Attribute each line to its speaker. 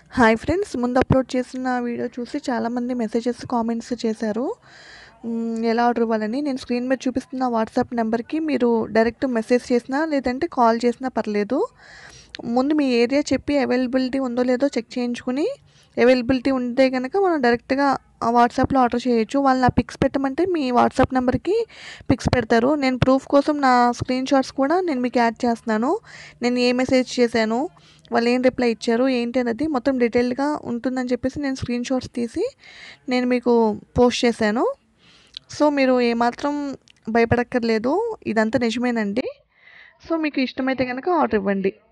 Speaker 1: hi friends ముందు upload చేసిన video చూసి చాలామంది మెసేజెస్ కామెంట్స్ చేశారు మ్, ఎలా ఆర్డర్ ఇవ్వాలని నేను స్క్రీన్ మీద చూపిస్తున్న వాట్సాప్ నెంబర్కి మీరు డైరెక్ట్ మెసేజ్ చేసినా లేదంటే కాల్ చేసినా పర్లేదు ముందు మీ ఏరియా చెప్పి అవైలబిలిటీ ఉందో లేదో చెక్ చేయించుకుని అవైలబిలిటీ ఉంటే కనుక మనం డైరెక్ట్గా వాట్సాప్లో ఆర్డర్ చేయొచ్చు వాళ్ళు నా పిక్స్ పెట్టమంటే మీ వాట్సాప్ నెంబర్కి పిక్స్ పెడతారు నేను ప్రూఫ్ కోసం నా స్క్రీన్ షాట్స్ కూడా నేను మీకు యాడ్ చేస్తున్నాను నేను ఏ మెసేజ్ చేశాను వాళ్ళు ఏం రిప్లై ఇచ్చారు ఏంటి అనేది మొత్తం డీటెయిల్డ్గా ఉంటుందని చెప్పేసి నేను స్క్రీన్ షాట్స్ తీసి నేను మీకు పోస్ట్ చేశాను సో మీరు ఏమాత్రం భయపడక్కర్లేదు ఇదంతా నిజమేనండి సో మీకు ఇష్టమైతే కనుక ఆర్డర్ ఇవ్వండి